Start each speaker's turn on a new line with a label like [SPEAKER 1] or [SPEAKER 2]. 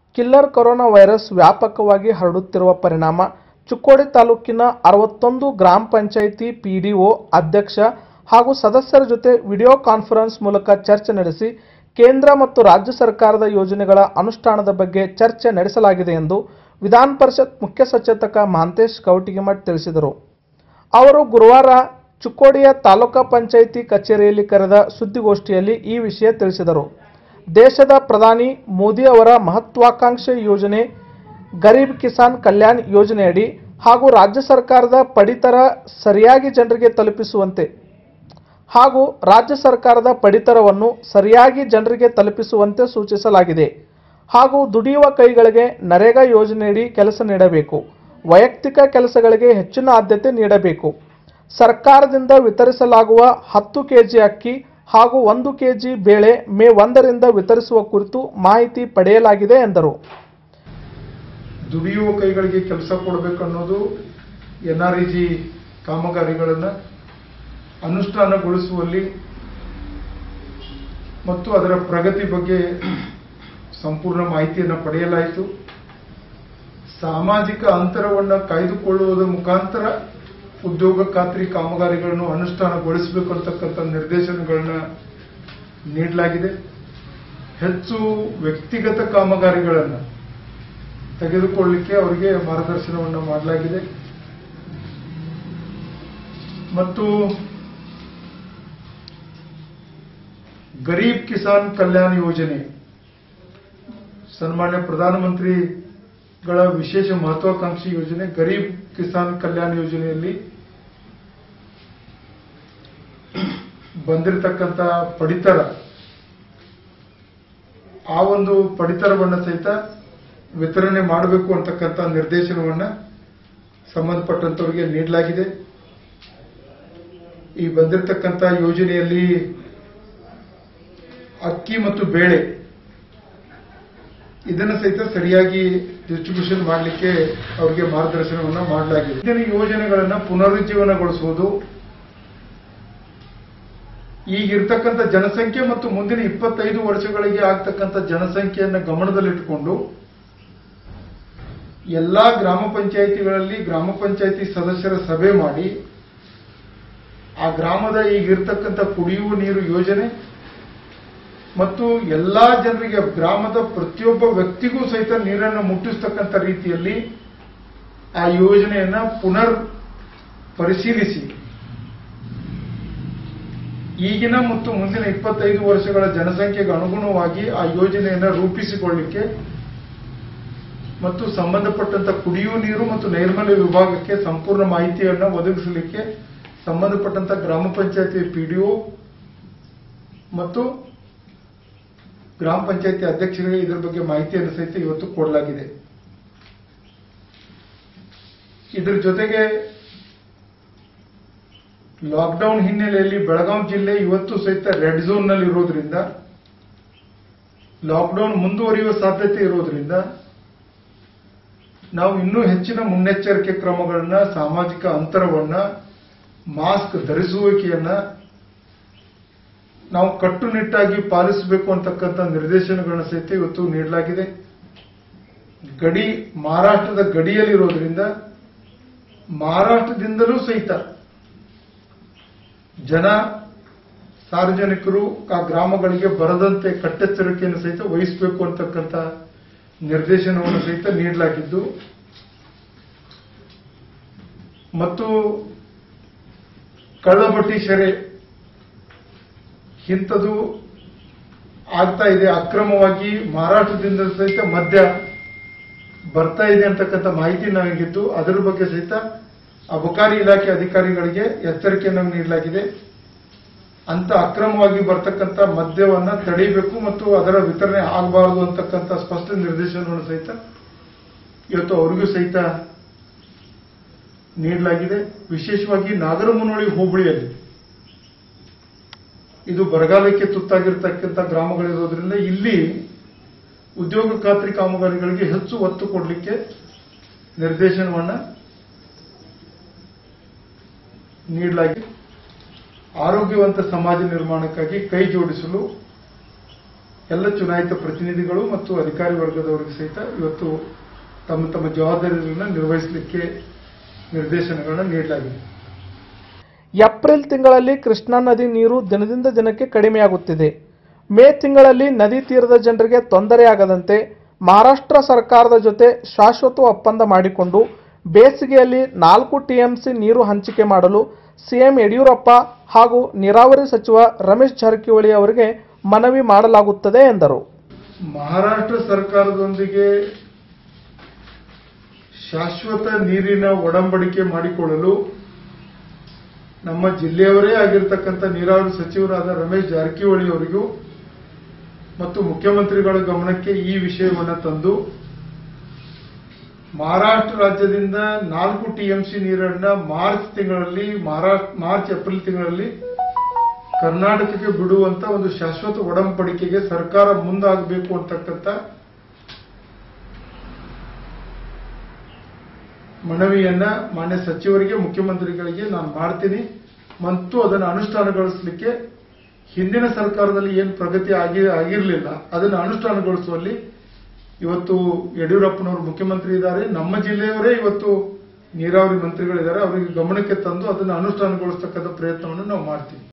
[SPEAKER 1] killer corona virus ವ್ಯಾಪಕವಾಗಿ ಹರಡುತ್ತಿರುವ ಪರಿಣಾಮ ಚಿಕ್ಕೋಡಿ ತಾಲೂಕಿನ ಅರವತ್ತೊಂದು ಗ್ರಾಮ ಪಂಚಾಯಿತಿ ಪಿಡಿಒ ಅಧ್ಯಕ್ಷ ಹಾಗೂ ಸದಸ್ಯರ ಜೊತೆ ವಿಡಿಯೋ ಕಾನ್ಫರೆನ್ಸ್ ಮೂಲಕ ಚರ್ಚೆ ನಡೆಸಿ ಕೇಂದ್ರ ಮತ್ತು ರಾಜ್ಯ ಸರ್ಕಾರದ ಯೋಜನೆಗಳ ಅನುಷ್ಠಾನದ ಬಗ್ಗೆ ಚರ್ಚೆ ನಡೆಸಲಾಗಿದೆ ಎಂದು ವಿಧಾನ ಪರಿಷತ್ ಮುಖ್ಯ ಸಚೇತಕ ಮಹಾಂತೇಶ್ ಕವಟಿಗಿಮಠ್ ತಿಳಿಸಿದರು ಅವರು ಗುರುವಾರ ಚಿಕ್ಕೋಡಿಯ ತಾಲೂಕಾ ಪಂಚಾಯಿತಿ ಕಚೇರಿಯಲ್ಲಿ ಕರೆದ ಸುದ್ದಿಗೋಷ್ಠಿಯಲ್ಲಿ ಈ ವಿಷಯ ತಿಳಿಸಿದರು ದೇಶದ ಪ್ರಧಾನಿ ಮೋದಿ ಅವರ ಮಹತ್ವಾಕಾಂಕ್ಷೆ ಯೋಜನೆ ಗರೀಬ್ ಕಿಸಾನ್ ಕಲ್ಯಾಣ್ ಯೋಜನೆಯಡಿ ಹಾಗೂ ರಾಜ್ಯ ಸರ್ಕಾರದ ಪಡಿತರ ಸರಿಯಾಗಿ ಜನರಿಗೆ ತಲುಪಿಸುವಂತೆ ಹಾಗೂ ರಾಜ್ಯ ಸರ್ಕಾರದ ಪಡಿತರವನ್ನು ಸರಿಯಾಗಿ ಜನರಿಗೆ ತಲುಪಿಸುವಂತೆ ಸೂಚಿಸಲಾಗಿದೆ ಹಾಗೂ ದುಡಿಯುವ ಕೈಗಳಿಗೆ ನರೇಗಾ ಯೋಜನೆಯಡಿ ಕೆಲಸ ನೀಡಬೇಕು ವೈಯಕ್ತಿಕ ಕೆಲಸಗಳಿಗೆ ಹೆಚ್ಚಿನ ಆದ್ಯತೆ ನೀಡಬೇಕು ಸರ್ಕಾರದಿಂದ ವಿತರಿಸಲಾಗುವ ಹತ್ತು ಕೆಜಿ ಅಕ್ಕಿ ಹಾಗೂ ಒಂದು ಕೆಜಿ ಬೇಳೆ ಮೇ ಒಂದರಿಂದ ವಿತರಿಸುವ ಕುರಿತು ಮಾಹಿತಿ ಪಡೆಯಲಾಗಿದೆ ಎಂದರು
[SPEAKER 2] ದುಡಿಯುವ ಕೈಗಳಿಗೆ ಕೆಲಸ ಕೊಡಬೇಕು ಅನ್ನೋದು ಎನ್ ಆರ್ ಇ ಜಿ ಕಾಮಗಾರಿಗಳನ್ನು ಅನುಷ್ಠಾನಗೊಳಿಸುವಲ್ಲಿ ಮತ್ತು ಅದರ ಪ್ರಗತಿ ಬಗ್ಗೆ ಸಂಪೂರ್ಣ ಮಾಹಿತಿಯನ್ನು ಪಡೆಯಲಾಯಿತು ಸಾಮಾಜಿಕ ಅಂತರವನ್ನು ಕಾಯ್ದುಕೊಳ್ಳುವುದರ ಮುಖಾಂತರ ಉದ್ಯೋಗ ಖಾತ್ರಿ ಕಾಮಗಾರಿಗಳನ್ನು ಅನುಷ್ಠಾನಗೊಳಿಸಬೇಕು ಅಂತಕ್ಕಂಥ ನಿರ್ದೇಶನಗಳನ್ನ ನೀಡಲಾಗಿದೆ ಹೆಚ್ಚು ವ್ಯಕ್ತಿಗತ ಕಾಮಗಾರಿಗಳನ್ನು ತೆಗೆದುಕೊಳ್ಳಲಿಕ್ಕೆ ಅವರಿಗೆ ಮಾರ್ಗದರ್ಶನವನ್ನು ಮಾಡಲಾಗಿದೆ ಮತ್ತು ಗರೀಬ್ ಕಿಸಾನ್ ಕಲ್ಯಾಣ ಯೋಜನೆ ಸನ್ಮಾನ್ಯ ಪ್ರಧಾನಮಂತ್ರಿಗಳ ವಿಶೇಷ ಮಹತ್ವಾಕಾಂಕ್ಷಿ ಯೋಜನೆ ಗರೀಬ್ ಕಿಸಾನ್ ಕಲ್ಯಾಣ ಯೋಜನೆಯಲ್ಲಿ ಬಂದಿರತಕ್ಕಂಥ ಪಡಿತರ ಆ ಒಂದು ಪಡಿತರವನ್ನು ಸಹಿತ ವಿತರಣೆ ಮಾಡಬೇಕು ಅಂತಕ್ಕಂಥ ನಿರ್ದೇಶನವನ್ನ ಸಂಬಂಧಪಟ್ಟಂತವರಿಗೆ ನೀಡಲಾಗಿದೆ ಈ ಬಂದಿರತಕ್ಕಂಥ ಯೋಜನೆಯಲ್ಲಿ ಅಕ್ಕಿ ಮತ್ತು ಬೇಳೆ ಇದನ್ನು ಸಹಿತ ಸರಿಯಾಗಿ ಡಿಸ್ಟ್ರಿಬ್ಯೂಷನ್ ಮಾಡಲಿಕ್ಕೆ ಅವರಿಗೆ ಮಾರ್ಗದರ್ಶನವನ್ನು ಮಾಡಲಾಗಿದೆ ಇಂದಿನ ಯೋಜನೆಗಳನ್ನು ಪುನರುಜ್ಜೀವನಗೊಳಿಸುವುದು ಈಗಿರ್ತಕ್ಕಂಥ ಜನಸಂಖ್ಯೆ ಮತ್ತು ಮುಂದಿನ ಇಪ್ಪತ್ತೈದು ವರ್ಷಗಳಿಗೆ ಆಗ್ತಕ್ಕಂಥ ಜನಸಂಖ್ಯೆಯನ್ನು ಗಮನದಲ್ಲಿಟ್ಟುಕೊಂಡು ಎಲ್ಲಾ ಗ್ರಾಮ ಪಂಚಾಯಿತಿಗಳಲ್ಲಿ ಗ್ರಾಮ ಪಂಚಾಯಿತಿ ಸದಸ್ಯರ ಸಭೆ ಮಾಡಿ ಆ ಗ್ರಾಮದ ಈಗಿರ್ತಕ್ಕಂಥ ಕುಡಿಯುವ ನೀರು ಯೋಜನೆ ಮತ್ತು ಎಲ್ಲಾ ಜನರಿಗೆ ಗ್ರಾಮದ ಪ್ರತಿಯೊಬ್ಬ ವ್ಯಕ್ತಿಗೂ ಸಹಿತ ನೀರನ್ನು ಮುಟ್ಟಿಸ್ತಕ್ಕಂಥ ರೀತಿಯಲ್ಲಿ ಆ ಯೋಜನೆಯನ್ನ ಪುನರ್ ಪರಿಶೀಲಿಸಿ ಈಗಿನ ಮತ್ತು ಮುಂದಿನ ಇಪ್ಪತ್ತೈದು ವರ್ಷಗಳ ಜನಸಂಖ್ಯೆಗೆ ಅನುಗುಣವಾಗಿ ಆ ಯೋಜನೆಯನ್ನು ರೂಪಿಸಿಕೊಳ್ಳಿಕ್ಕೆ ಮತ್ತು ಸಂಬಂಧಪಟ್ಟಂತ ಕುಡಿಯುವ ನೀರು ಮತ್ತು ನೈರ್ಮಲ್ಯ ವಿಭಾಗಕ್ಕೆ ಸಂಪೂರ್ಣ ಮಾಹಿತಿಯನ್ನು ಒದಗಿಸಲಿಕ್ಕೆ ಸಂಬಂಧಪಟ್ಟಂತ ಗ್ರಾಮ ಪಂಚಾಯತಿ ಪಿಡಿಒ ಮತ್ತು ಗ್ರಾಮ ಪಂಚಾಯತಿ ಅಧ್ಯಕ್ಷರಿಗೆ ಇದರ ಬಗ್ಗೆ ಮಾಹಿತಿಯನ್ನು ಸಹಿತ ಇವತ್ತು ಕೊಡಲಾಗಿದೆ ಇದರ ಜೊತೆಗೆ ಲಾಕ್ಡೌನ್ ಹಿನ್ನೆಲೆಯಲ್ಲಿ ಬೆಳಗಾವಿ ಜಿಲ್ಲೆ ಇವತ್ತು ಸಹಿತ ರೆಡ್ ಝೋನ್ ನಲ್ಲಿ ಇರೋದ್ರಿಂದ ಲಾಕ್ಡೌನ್ ಮುಂದುವರಿಯುವ ಸಾಧ್ಯತೆ ಇರೋದ್ರಿಂದ ನಾವು ಇನ್ನೂ ಹೆಚ್ಚಿನ ಮುನ್ನೆಚ್ಚರಿಕೆ ಕ್ರಮಗಳನ್ನ ಸಾಮಾಜಿಕ ಅಂತರವನ್ನ ಮಾಸ್ಕ್ ಧರಿಸುವಿಕೆಯನ್ನ ನಾವು ಕಟ್ಟುನಿಟ್ಟಾಗಿ ಪಾಲಿಸಬೇಕು ಅಂತಕ್ಕಂಥ ನಿರ್ದೇಶನಗಳನ್ನ ಸಹಿತ ಇವತ್ತು ನೀಡಲಾಗಿದೆ ಗಡಿ ಮಹಾರಾಷ್ಟ್ರದ ಗಡಿಯಲ್ಲಿರೋದ್ರಿಂದ ಮಹಾರಾಷ್ಟ್ರದಿಂದಲೂ ಸಹಿತ ಜನ ಸಾರ್ವಜನಿಕರು ಆ ಗ್ರಾಮಗಳಿಗೆ ಬರದಂತೆ ಕಟ್ಟೆಚ್ಚರಿಕೆಯನ್ನು ಸಹಿತ ವಹಿಸಬೇಕು ಅಂತಕ್ಕಂಥ ನಿರ್ದೇಶನವನ್ನು ಸಹಿತ ನೀಡಲಾಗಿದ್ದು ಮತ್ತು ಕಳ್ಳಬಟ್ಟಿ ಸೆರೆ ಇಂಥದ್ದು ಆಗ್ತಾ ಇದೆ ಅಕ್ರಮವಾಗಿ ಮಹಾರಾಷ್ಟ್ರದಿಂದ ಸಹಿತ ಮದ್ಯ ಬರ್ತಾ ಇದೆ ಅಂತಕ್ಕಂಥ ಮಾಹಿತಿ ನನಗಿದ್ದು ಅದರ ಬಗ್ಗೆ ಸಹಿತ ಅಬಕಾರಿ ಇಲಾಖೆ ಅಧಿಕಾರಿಗಳಿಗೆ ಎಚ್ಚರಿಕೆಯನ್ನು ನೀಡಲಾಗಿದೆ ಅಂತ ಅಕ್ರಮವಾಗಿ ಬರ್ತಕ್ಕಂಥ ಮದ್ಯವನ್ನ ತಡೆಯಬೇಕು ಮತ್ತು ಅದರ ವಿತರಣೆ ಆಗಬಾರದು ಅಂತಕ್ಕಂಥ ಸ್ಪಷ್ಟ ನಿರ್ದೇಶನವನ್ನು ಸಹಿತ ಇವತ್ತು ಅವರಿಗೂ ಸಹಿತ ನೀಡಲಾಗಿದೆ ವಿಶೇಷವಾಗಿ ನಾಗರಮುನೋಳಿ ಹೋಬಳಿಯಲ್ಲಿ ಇದು ಬರಗಾಲಕ್ಕೆ ತುತ್ತಾಗಿರ್ತಕ್ಕಂಥ ಗ್ರಾಮಗಳಿರೋದ್ರಿಂದ ಇಲ್ಲಿ ಉದ್ಯೋಗ ಖಾತ್ರಿ ಕಾಮಗಾರಿಗಳಿಗೆ ಹೆಚ್ಚು ಒತ್ತು ಕೊಡಲಿಕ್ಕೆ ನಿರ್ದೇಶನವನ್ನ ನೀಡಲಾಗಿದೆ ಆರೋಗ್ಯವಂತ ಸಮಾಜ ನಿರ್ಮಾಣಕ್ಕಾಗಿ ಕೈ ಜೋಡಿಸಲು ಎಲ್ಲ ಚುನಾಯಿತ ಪ್ರತಿನಿಧಿಗಳು ಮತ್ತು ಅಧಿಕಾರಿ ವರ್ಗದವರಿಗೆ ಸಹಿತ ಇವತ್ತು ತಮ್ಮ ತಮ್ಮ ಜವಾಬ್ದಾರಿಗಳನ್ನು ನಿರ್ವಹಿಸಲಿಕ್ಕೆ ನಿರ್ದೇಶನಗಳನ್ನು ನೀಡಲಾಗಿದೆ
[SPEAKER 1] ಏಪ್ರಿಲ್ ತಿಂಗಳಲ್ಲಿ ಕೃಷ್ಣಾ ನದಿ ನೀರು ದಿನದಿಂದ ದಿನಕ್ಕೆ ಕಡಿಮೆಯಾಗುತ್ತಿದೆ ಮೇ ತಿಂಗಳಲ್ಲಿ ನದಿ ತೀರದ ಜನರಿಗೆ ತೊಂದರೆಯಾಗದಂತೆ ಮಹಾರಾಷ್ಟ್ರ ಸರ್ಕಾರದ ಜೊತೆ ಶಾಶ್ವತ ಒಪ್ಪಂದ ಮಾಡಿಕೊಂಡು ಬೇಸಿಗೆಯಲ್ಲಿ ನಾಲ್ಕು ಟಿಎಂಸಿ ನೀರು ಹಂಚಿಕೆ ಮಾಡಲು ಸಿಎಂ ಯಡಿಯೂರಪ್ಪ ಹಾಗೂ ನೀರಾವರಿ ಸಚಿವ ರಮೇಶ್ ಜಾರಕಿಹೊಳಿ ಅವರಿಗೆ ಮನವಿ ಮಾಡಲಾಗುತ್ತದೆ ಎಂದರು
[SPEAKER 2] ಮಹಾರಾಷ್ಟ್ರ ಸರ್ಕಾರದೊಂದಿಗೆ ಶಾಶ್ವತ ನೀರಿನ ಒಡಂಬಡಿಕೆ ಮಾಡಿಕೊಳ್ಳಲು ನಮ್ಮ ಜಿಲ್ಲೆಯವರೇ ಆಗಿರ್ತಕ್ಕಂಥ ನೀರಾವರಿ ಸಚಿವರಾದ ರಮೇಶ್ ಜಾರಕಿಹೊಳಿ ಅವರಿಗೂ ಮತ್ತು ಮುಖ್ಯಮಂತ್ರಿಗಳ ಗಮನಕ್ಕೆ ಈ ವಿಷಯವನ್ನು ತಂದು ಮಹಾರಾಷ್ಟ್ರ ರಾಜ್ಯದಿಂದ ನಾಲ್ಕು ಟಿಎಂಸಿ ನೀರನ್ನ ಮಾರ್ಚ್ ತಿಂಗಳಲ್ಲಿ ಮಹಾರಾಷ್ಟ್ರ ಮಾರ್ಚ್ ಏಪ್ರಿಲ್ ತಿಂಗಳಲ್ಲಿ ಕರ್ನಾಟಕಕ್ಕೆ ಬಿಡುವಂತ ಒಂದು ಶಾಶ್ವತ ಒಡಂಬಡಿಕೆಗೆ ಸರ್ಕಾರ ಮುಂದಾಗಬೇಕು ಅಂತಕ್ಕಂಥ ಮನವಿಯನ್ನ ಮಾನ್ಯ ಸಚಿವರಿಗೆ ಮುಖ್ಯಮಂತ್ರಿಗಳಿಗೆ ನಾನು ಮಾಡ್ತೀನಿ ಮತ್ತು ಅದನ್ನು ಅನುಷ್ಠಾನಗೊಳಿಸಲಿಕ್ಕೆ ಹಿಂದಿನ ಸರ್ಕಾರದಲ್ಲಿ ಏನು ಪ್ರಗತಿ ಆಗಿ ಆಗಿರಲಿಲ್ಲ ಅದನ್ನು ಅನುಷ್ಠಾನಗೊಳಿಸುವಲ್ಲಿ ಇವತ್ತು ಯಡಿಯೂರಪ್ಪನವರು ಮುಖ್ಯಮಂತ್ರಿ ಇದ್ದಾರೆ ನಮ್ಮ ಜಿಲ್ಲೆಯವರೇ ಇವತ್ತು ನೀರಾವರಿ ಮಂತ್ರಿಗಳಿದ್ದಾರೆ ಅವರಿಗೆ ಗಮನಕ್ಕೆ ತಂದು ಅದನ್ನು ಅನುಷ್ಠಾನಗೊಳಿಸ್ತಕ್ಕಂಥ ಪ್ರಯತ್ನವನ್ನು ನಾವು ಮಾಡ್ತೀವಿ